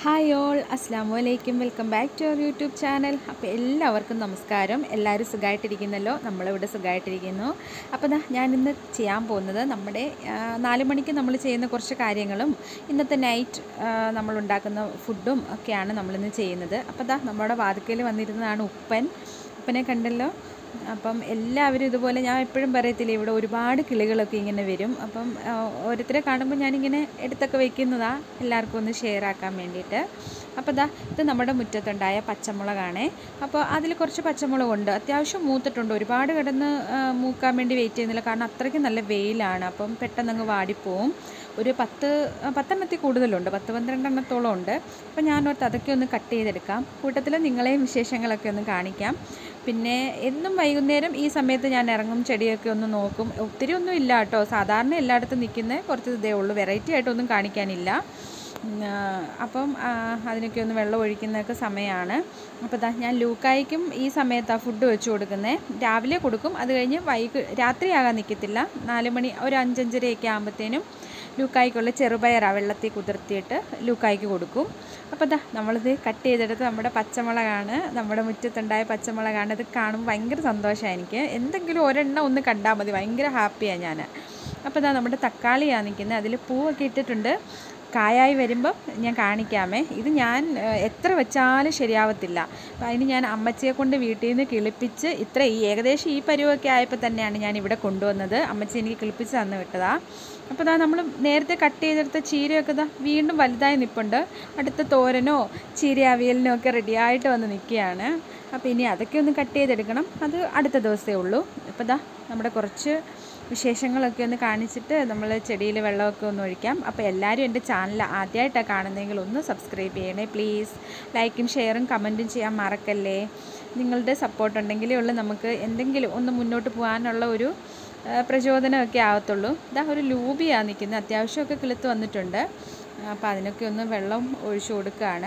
hi all അസ്സാം വലൈക്കും welcome back to our YouTube channel അപ്പോൾ എല്ലാവർക്കും നമസ്കാരം എല്ലാവരും സുഖമായിട്ടിരിക്കുന്നല്ലോ നമ്മളിവിടെ സുഖമായിട്ടിരിക്കുന്നു അപ്പോൾ ദാ ഞാനിന്ന് ചെയ്യാൻ പോകുന്നത് നമ്മുടെ ആ, നാല് മണിക്ക് നമ്മൾ ചെയ്യുന്ന കുറച്ച് കാര്യങ്ങളും ഇന്നത്തെ നൈറ്റ് നമ്മൾ ഉണ്ടാക്കുന്ന ഫുഡും ഒക്കെയാണ് നമ്മളിന്ന് ചെയ്യുന്നത് അപ്പോൾ ദാ നമ്മുടെ വാതിക്കയിൽ വന്നിരുന്നതാണ് ഉപ്പൻ ഉപ്പനെ കണ്ടല്ലോ അപ്പം എല്ലാവരും ഇതുപോലെ ഞാൻ എപ്പോഴും പറയത്തില്ല ഇവിടെ ഒരുപാട് കിളികളൊക്കെ ഇങ്ങനെ വരും അപ്പം ആ, ഓരോരുത്തരെ കാണുമ്പോൾ ഞാനിങ്ങനെ എടുത്തൊക്കെ വെക്കുന്നതാ എല്ലാവർക്കും ഒന്ന് ഷെയർ ആക്കാൻ വേണ്ടിയിട്ട് അപ്പോൾ ദാ ഇത് നമ്മുടെ മുറ്റത്തുണ്ടായ പച്ചമുളകാണേ അപ്പോൾ അതിൽ കുറച്ച് പച്ചമുളകുണ്ട് അത്യാവശ്യം മൂത്തിട്ടുണ്ട് ഒരുപാട് കിടന്ന് ആ, മൂക്കാൻ വേണ്ടി വെയിറ്റ് ചെയ്യുന്നില്ല കാരണം അത്രയ്ക്ക് നല്ല വെയിലാണ് അപ്പം പെട്ടെന്ന് അങ്ങ് വാടിപ്പോവും ഒരു പത്ത് ആ, പത്തെണ്ണത്തിൽ കൂടുതലുണ്ട് പത്ത് പന്ത്രണ്ടെണ്ണത്തോളം ഉണ്ട് അപ്പോൾ ഞാനോർത്ത് അതൊക്കെ ഒന്ന് കട്ട് ചെയ്തെടുക്കാം കൂട്ടത്തിൽ നിങ്ങളെയും വിശേഷങ്ങളൊക്കെ ഒന്ന് കാണിക്കാം പിന്നെ എന്നും വൈകുന്നേരം ഈ സമയത്ത് ഞാൻ ഇറങ്ങും ചെടിയൊക്കെ ഒന്ന് നോക്കും ഒത്തിരി ഒന്നും ഇല്ല കേട്ടോ സാധാരണ എല്ലായിടത്തും നിൽക്കുന്ന കുറച്ച് ഇതേ ഉള്ളൂ വെറൈറ്റി ആയിട്ടൊന്നും കാണിക്കാനില്ല ഉം, ആ, അപ്പം ആ, അതിനൊക്കെ ഒന്ന് വെള്ളം ഒഴിക്കുന്നതൊക്കെ സമയമാണ് അപ്പോൾ ദാ ഞാൻ ലൂക്കായ്ക്കും ഈ സമയത്താണ് ഫുഡ് വെച്ച് കൊടുക്കുന്നത് രാവിലെ കൊടുക്കും അത് കഴിഞ്ഞ് വൈകി രാത്രിയാകാൻ നിൽക്കത്തില്ല നാല് മണി ഒരു അഞ്ചഞ്ചരയൊക്കെ ആകുമ്പോഴത്തേനും ലൂക്കായ്ക്കുള്ള ചെറുപയറാണ് വെള്ളത്തിൽ കുതിർത്തിയിട്ട് ലൂക്കായ്ക്ക് കൊടുക്കും അപ്പോൾ ദാ നമ്മളിത് കട്ട് ചെയ്തെടുത്ത് നമ്മുടെ പച്ചമുളകാണ് നമ്മുടെ മുറ്റത്തുണ്ടായ പച്ചമുളകാണ് ഇത് കാണുമ്പോൾ ഭയങ്കര സന്തോഷമാണ് എനിക്ക് എന്തെങ്കിലും ഒരെണ്ണം ഒന്ന് കണ്ടാൽ മതി ഭയങ്കര ഹാപ്പിയാണ് ഞാൻ അപ്പോൾ ഇതാ നമ്മുടെ തക്കാളിയാണ് നിൽക്കുന്നത് അതിൽ പൂവൊക്കെ ഇട്ടിട്ടുണ്ട് കായായി വരുമ്പം ഞാൻ കാണിക്കാമേ ഇത് ഞാൻ ഏഹ്, എത്ര വെച്ചാലും ശരിയാവത്തില്ല അപ്പോൾ അതിന് ഞാൻ അമ്മച്ചിയെ കൊണ്ട് വീട്ടിൽ നിന്ന് കിളിപ്പിച്ച് ഇത്ര ഈ ഏകദേശം ഈ പരുവൊക്കെ ആയപ്പോൾ തന്നെയാണ് ഞാൻ ഇവിടെ കൊണ്ടുവന്നത് അമ്മച്ചി എനിക്ക് കിളിപ്പിച്ച് തന്നു വിട്ടതാ അപ്പോൾ ദാ നമ്മൾ നേരത്തെ കട്ട് ചെയ്തെടുത്ത ചീരയൊക്കെ ദാ വീണ്ടും വലുതായി നിൽപ്പുണ്ട് അടുത്ത തോരനോ ചീര അവിയലിനോ ഒക്കെ റെഡിയായിട്ട് വന്ന് നിൽക്കുകയാണ് അപ്പോൾ ഇനി അതൊക്കെ ഒന്ന് കട്ട് ചെയ്തെടുക്കണം അത് അടുത്ത ദിവസമേ ഉള്ളൂ അപ്പോൾ ദാ നമ്മുടെ കുറച്ച് വിശേഷങ്ങളൊക്കെ ഒന്ന് കാണിച്ചിട്ട് നമ്മൾ ചെടിയിൽ വെള്ളമൊക്കെ ഒന്ന് ഒഴിക്കാം അപ്പോൾ എല്ലാവരും എൻ്റെ ചാനൽ ആദ്യമായിട്ടാണ് കാണുന്നതെങ്കിൽ ഒന്ന് സബ്സ്ക്രൈബ് ചെയ്യണേ പ്ലീസ് ലൈക്കും ഷെയറും കമൻറ്റും ചെയ്യാൻ മറക്കല്ലേ നിങ്ങളുടെ സപ്പോർട്ട് ഉണ്ടെങ്കിലേ ഉള്ളൂ നമുക്ക് എന്തെങ്കിലും ഒന്ന് മുന്നോട്ട് പോകാനുള്ള ഒരു ആ, പ്രചോദനമൊക്കെ ആവത്തുള്ളൂ ഇതാ ഒരു ലൂബിയാണ് നിൽക്കുന്നത് അത്യാവശ്യമൊക്കെ കിളുത്ത് വന്നിട്ടുണ്ട് അപ്പോൾ അതിനൊക്കെ ഒന്ന് വെള്ളം ഒഴിച്ചു കൊടുക്കുകയാണ്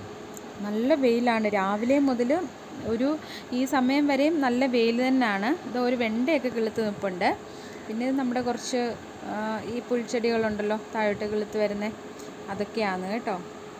നല്ല വെയിലാണ് രാവിലെ മുതൽ ഒരു ഈ സമയം വരെയും നല്ല വെയിൽ തന്നെയാണ് ഇത് ഒരു വെണ്ടയൊക്കെ കിളുത്ത് നിൽപ്പുണ്ട് പിന്നെ ഇത് നമ്മുടെ കുറച്ച് ആ, ഈ പുൽച്ചെടികളുണ്ടല്ലോ താഴോട്ട് കിളുത്ത് വരുന്നത് അതൊക്കെയാണ് കേട്ടോ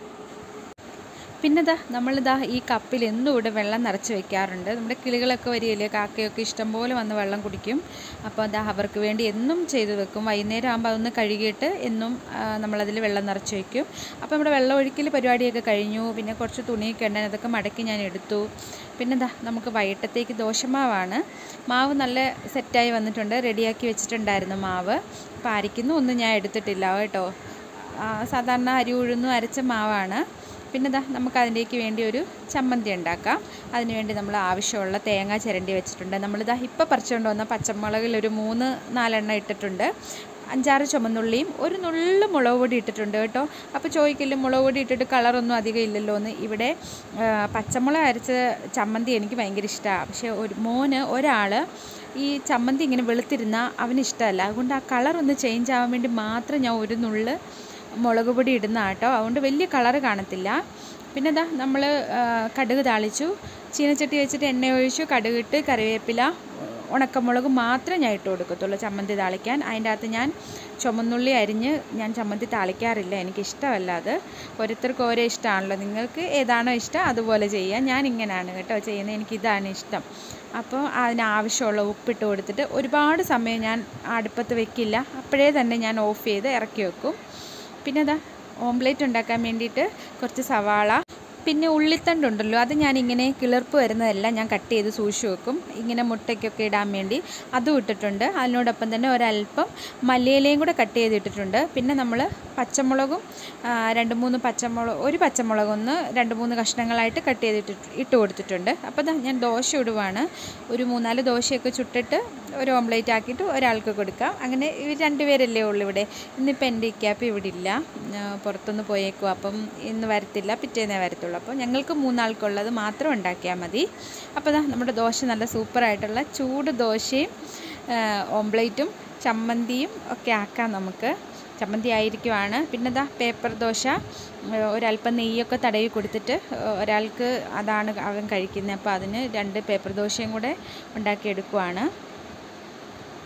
പിന്നെ ദാ നമ്മളിതാ ഈ കപ്പിൽ എന്നും ഇവിടെ വെള്ളം നിറച്ച് വെക്കാറുണ്ട് നമ്മുടെ കിളികളൊക്കെ വരികയില്ലേ കാക്കയൊക്കെ ഇഷ്ടംപോലെ വന്ന് വെള്ളം കുടിക്കും അപ്പോൾ അതാ അവർക്ക് വേണ്ടി എന്നും ചെയ്ത് വെക്കും വൈകുന്നേരം ആകുമ്പോൾ അതൊന്ന് കഴുകിയിട്ട് എന്നും ആ, നമ്മളതിൽ വെള്ളം നിറച്ച് വെക്കും അപ്പോൾ നമ്മുടെ വെള്ളം ഒഴിക്കൽ പരിപാടിയൊക്കെ കഴിഞ്ഞു പിന്നെ കുറച്ച് തുണിയൊക്കെ ഉണ്ടായിരുന്നു അതൊക്കെ മടക്കി ഞാൻ എടുത്തു പിന്നെ ദാ നമുക്ക് വൈകിട്ടത്തേക്ക് ദോശമാവാണ് മാവ് നല്ല സെറ്റായി വന്നിട്ടുണ്ട് റെഡിയാക്കി വെച്ചിട്ടുണ്ടായിരുന്നു മാവ് അപ്പോൾ അരിക്കുന്നു ഒന്നും ഞാൻ എടുത്തിട്ടില്ല കേട്ടോ ആ, സാധാരണ അരി ഉഴുന്നും അരച്ച മാവാണ് പിന്നെ ദാ നമുക്ക് അതിലേക്ക് വേണ്ടി ഒരു ചമ്മന്തി ഉണ്ടാക്കാം അതിന് വേണ്ടി നമ്മൾ ആവശ്യമുള്ള തേങ്ങ ചിരണ്ടി വെച്ചിട്ടുണ്ട് നമ്മളിതാ ഇപ്പോൾ പറിച്ചുകൊണ്ട് വന്ന പച്ചമുളകിൽ ഒരു മൂന്ന് നാലെണ്ണം ഇട്ടിട്ടുണ്ട് അഞ്ചാറ് ചുമന്നുള്ളിയും ഒരു നുള്ളു മുളക് പൊടി ഇട്ടിട്ടുണ്ട് കേട്ടോ അപ്പോൾ ചോദിക്കില്ല മുളക് പൊടി ഇട്ടിട്ട് കളറൊന്നും അധികം ഇല്ലല്ലോ എന്ന് ഇവിടെ ആ, പച്ചമുളക് അരച്ച ചമ്മന്തി എനിക്ക് ഭയങ്കര ഇഷ്ടമാണ് പക്ഷേ ഒരു മോന് ഒരാൾ ഈ ചമ്മന്തി ഇങ്ങനെ വെളുത്തിരുന്ന അവന് ഇഷ്ടമല്ല അതുകൊണ്ട് ആ കളർ ഒന്ന് ചേഞ്ച് ആവാൻ വേണ്ടി മാത്രം ഞാൻ ഒരു നുള്ള് മുളക് പൊടി ഇടുന്ന കേട്ടോ അതുകൊണ്ട് വലിയ കളറ് കാണത്തില്ല പിന്നെ ഇതാ നമ്മൾ കടുക് താളിച്ചു ചീനച്ചട്ടി വെച്ചിട്ട് എണ്ണ ഒഴിച്ചു കടുകിട്ട് കറിവേപ്പില ഉണക്കമുളക് മാത്രമേ ഞാൻ ഇട്ട് കൊടുക്കത്തുള്ളൂ ചമ്മന്തി താളിക്കാൻ അതിൻ്റെ അകത്ത് ഞാൻ ചുമന്നുള്ളി അരിഞ്ഞ് ഞാൻ ചമ്മന്തി താളിക്കാറില്ല എനിക്കിഷ്ടമല്ല അത് ഓരോരുത്തർക്ക് ഓരോ ഇഷ്ടമാണല്ലോ നിങ്ങൾക്ക് ഏതാണോ ഇഷ്ടം അതുപോലെ ചെയ്യാം ഞാൻ ഇങ്ങനെയാണ് കേട്ടോ ചെയ്യുന്നത് എനിക്കിതാണ് ഇഷ്ടം അപ്പോൾ അതിനാവശ്യമുള്ള ഉപ്പിട്ട് കൊടുത്തിട്ട് ഒരുപാട് സമയം ഞാൻ അടുപ്പത്ത് വെക്കില്ല അപ്പോഴേ തന്നെ ഞാൻ ഓഫ് ചെയ്ത് ഇറക്കി വെക്കും പിന്നെ അതാ ഓംലേറ്റ് ഉണ്ടാക്കാൻ വേണ്ടിയിട്ട് കുറച്ച് സവാള പിന്നെ ഉള്ളിത്തണ്ടുണ്ടല്ലോ അത് ഞാൻ ഇങ്ങനെ കിളിർപ്പ് വരുന്നതെല്ലാം ഞാൻ കട്ട് ചെയ്ത് സൂക്ഷിച്ച് വെക്കും ഇങ്ങനെ മുട്ടയ്ക്കൊക്കെ ഇടാൻ വേണ്ടി അതും ഇട്ടിട്ടുണ്ട് അതിനോടൊപ്പം തന്നെ ഒരല്പം മല്ലിയിലയും കൂടെ കട്ട് ചെയ്തിട്ടിട്ടുണ്ട് പിന്നെ നമ്മൾ പച്ചമുളകും ആ, രണ്ട് മൂന്ന് പച്ചമുളക് ഒരു പച്ചമുളക് ഒന്ന് രണ്ട് മൂന്ന് കഷ്ണങ്ങളായിട്ട് കട്ട് ചെയ്തിട്ട് ഇട്ട് കൊടുത്തിട്ടുണ്ട് അപ്പോൾ ദാ ഞാൻ ദോശ ഇടുവാണ് ഒരു മൂന്നാല് ദോശയൊക്കെ ചുട്ടിട്ട് ഒരു ഓംലേറ്റ് ആക്കിയിട്ട് ഒരാൾക്ക് കൊടുക്കാം അങ്ങനെ ഇവർ രണ്ടുപേരല്ലേ ഉള്ളൂ ഇവിടെ ഇന്നിപ്പോൾ എൻ്റെ ഇക്കാപ്പ് ഇവിടെ ഇല്ല ആ, പുറത്തൊന്ന് പോയേക്കും അപ്പം ഇന്ന് വരത്തില്ല പിറ്റേന്നേ വരത്തുള്ളൂ അപ്പോൾ ഞങ്ങൾക്ക് മൂന്നാൾക്കുള്ളത് മാത്രം ഉണ്ടാക്കിയാൽ മതി അപ്പോൾ ദാ നമ്മുടെ ദോശ നല്ല സൂപ്പറായിട്ടുള്ള ചൂട് ദോശയും ആ, ഓംലേറ്റും ചമ്മന്തിയും ഒക്കെ ആക്കാം നമുക്ക് ചമ്മന്തി ആയിരിക്കുവാണ് പിന്നെ ദാ പേപ്പർ ദോശ ഏഹ് ഒരല്പം നെയ്യൊക്കെ തടവി കൊടുത്തിട്ട് ഏഹ് ഒരാൾക്ക് അതാണ് അവൻ കഴിക്കുന്നത് അപ്പോൾ അതിന് രണ്ട് പേപ്പർ ദോശയും കൂടെ ഉണ്ടാക്കിയെടുക്കുവാണ്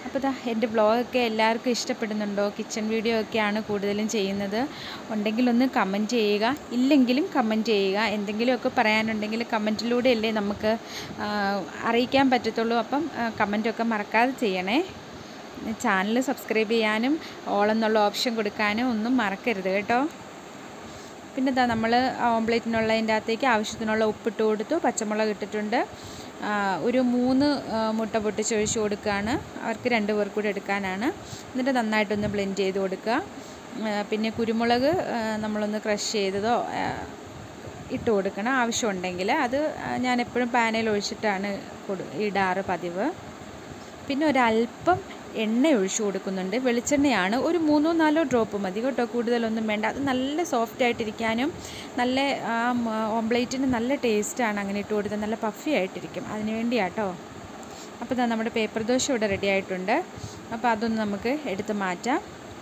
അപ്പോൾ ദാ എൻ്റെ വ്ളോഗൊക്കെ എല്ലാവർക്കും ഇഷ്ടപ്പെടുന്നുണ്ടോ കിച്ചൺ വീഡിയോ ഒക്കെയാണ് കൂടുതലും ചെയ്യുന്നത് ഉണ്ടെങ്കിൽ ഒന്ന് കമൻറ്റ് ചെയ്യുക ഇല്ലെങ്കിലും കമൻറ്റ് ചെയ്യുക എന്തെങ്കിലുമൊക്കെ പറയാനുണ്ടെങ്കിൽ കമൻറ്റിലൂടെയല്ലേ നമുക്ക് ആ, അറിയിക്കാൻ പറ്റത്തുള്ളൂ അപ്പം കമൻറ്റൊക്കെ മറക്കാതെ ചെയ്യണേ ചാനൽ സബ്സ്ക്രൈബ് ചെയ്യാനും ഓളെന്നുള്ള ഓപ്ഷൻ കൊടുക്കാനും ഒന്നും മറക്കരുത് കേട്ടോ പിന്നെ ഇതാ നമ്മൾ ഓംപ്ലേറ്റിനുള്ളതിൻ്റെ അകത്തേക്ക് ആവശ്യത്തിനുള്ള ഉപ്പിട്ട് കൊടുത്തു പച്ചമുളക് ഇട്ടിട്ടുണ്ട് ആ, ഒരു മൂന്ന് ആ, മുട്ട പൊട്ടിച്ചൊഴിച്ച് കൊടുക്കുകയാണ് അവർക്ക് രണ്ട് പേർ കൂടി എടുക്കാനാണ് എന്നിട്ട് നന്നായിട്ടൊന്ന് ബ്ലെൻഡ് ചെയ്ത് കൊടുക്കുക ആ, പിന്നെ കുരുമുളക് ആ, നമ്മളൊന്ന് ക്രഷ് ചെയ്തതോ ആ, ഇട്ട് കൊടുക്കണം ആവശ്യമുണ്ടെങ്കിൽ അത് ആ, ഞാൻ എപ്പോഴും പാനയിൽ ഒഴിച്ചിട്ടാണ് കൊടു ഇടാറ് പതിവ് പിന്നെ ഒരല്പം എണ്ണ ഒഴിച്ചു കൊടുക്കുന്നുണ്ട് വെളിച്ചെണ്ണയാണ് ഒരു മൂന്നോ നാലോ ഡ്രോപ്പ് മതി കേട്ടോ കൂടുതലൊന്നും വേണ്ട അത് നല്ല സോഫ്റ്റ് ആയിട്ടിരിക്കാനും നല്ല ആ ഓംപ്ലേറ്റിന് നല്ല ടേസ്റ്റാണ് അങ്ങനെ ഇട്ട് കൊടുത്താൽ നല്ല പഫി ആയിട്ടിരിക്കും അതിന് വേണ്ടിയാട്ടോ അപ്പോൾ ഇതാ നമ്മുടെ പേപ്പർ ദോശ ഇവിടെ റെഡി ആയിട്ടുണ്ട് അപ്പോൾ അതൊന്ന് നമുക്ക് എടുത്ത് മാറ്റാം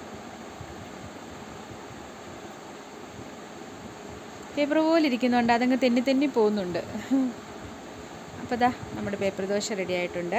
പേപ്പർ പോലെ ഇരിക്കുന്നുണ്ട് അതങ്ങ് തെന്നി തെന്നി പോകുന്നുണ്ട് അപ്പോൾ ഇതാ നമ്മുടെ പേപ്പർ ദോശ റെഡി ആയിട്ടുണ്ട്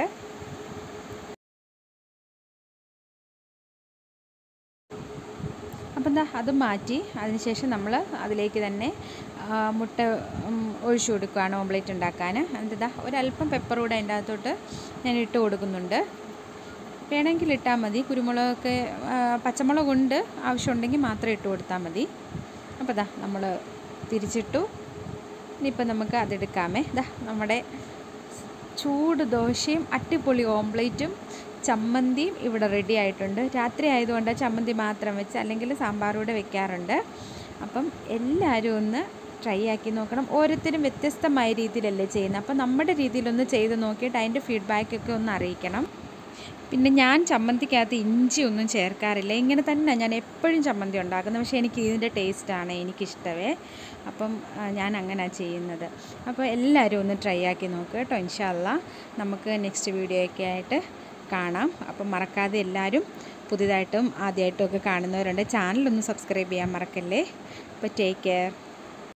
അപ്പം എന്താ അത് മാറ്റി അതിനുശേഷം നമ്മൾ അതിലേക്ക് തന്നെ ആ, മുട്ട ഉം, ഒഴിച്ചു കൊടുക്കുകയാണ് ഓംപ്ലേറ്റ് ഉണ്ടാക്കാൻ എന്താ ഒരല്പം പെപ്പർ കൂടെ അതിൻ്റെ അകത്തോട്ട് ഞാൻ ഇട്ട് കൊടുക്കുന്നുണ്ട് വേണമെങ്കിൽ ഇട്ടാൽ മതി കുരുമുളകൊക്കെ ആ, പച്ചമുളകുണ്ട് ആവശ്യമുണ്ടെങ്കിൽ മാത്രം ഇട്ട് കൊടുത്താൽ മതി അപ്പോൾ ദാ നമ്മൾ തിരിച്ചിട്ടു ഇനിയിപ്പോൾ നമുക്ക് അതെടുക്കാമേ ദാ നമ്മുടെ ചൂട് ദോശയും അട്ടിപ്പൊളി ഓംപ്ലേറ്റും ചമ്മന്തിയും ഇവിടെ റെഡി ആയിട്ടുണ്ട് രാത്രി ആയതുകൊണ്ട് ചമ്മന്തി മാത്രം വെച്ച് അല്ലെങ്കിൽ സാമ്പാറൂടെ വെക്കാറുണ്ട് അപ്പം എല്ലാവരും ഒന്ന് ട്രൈ ആക്കി നോക്കണം ഓരോരുത്തരും വ്യത്യസ്തമായ രീതിയിലല്ലേ ചെയ്യുന്നത് അപ്പം നമ്മുടെ രീതിയിലൊന്ന് ചെയ്ത് നോക്കിയിട്ട് അതിൻ്റെ ഫീഡ്ബാക്കൊക്കെ ഒന്ന് അറിയിക്കണം പിന്നെ ഞാൻ ചമ്മന്തിക്കകത്ത് ഇഞ്ചി ഒന്നും ചേർക്കാറില്ല ഇങ്ങനെ തന്നെ ഞാൻ എപ്പോഴും ചമ്മന്തി ഉണ്ടാക്കുന്നത് പക്ഷേ എനിക്ക് ഇതിൻ്റെ ടേസ്റ്റാണ് എനിക്കിഷ്ടമേ അപ്പം ആ, ഞാൻ അങ്ങനെയാണ് ചെയ്യുന്നത് അപ്പോൾ എല്ലാവരും ഒന്ന് ട്രൈ ആക്കി നോക്കുക കേട്ടോ ഇൻഷാല്ല നമുക്ക് നെക്സ്റ്റ് വീഡിയോ ഒക്കെ ആയിട്ട് കാണാം അപ്പം മറക്കാതെ എല്ലാവരും പുതിയതായിട്ടും ആദ്യമായിട്ടും ഒക്കെ കാണുന്നവരുണ്ട് ചാനലൊന്ന് സബ്സ്ക്രൈബ് ചെയ്യാൻ മറക്കല്ലേ അപ്പോൾ ടേക്ക് കെയർ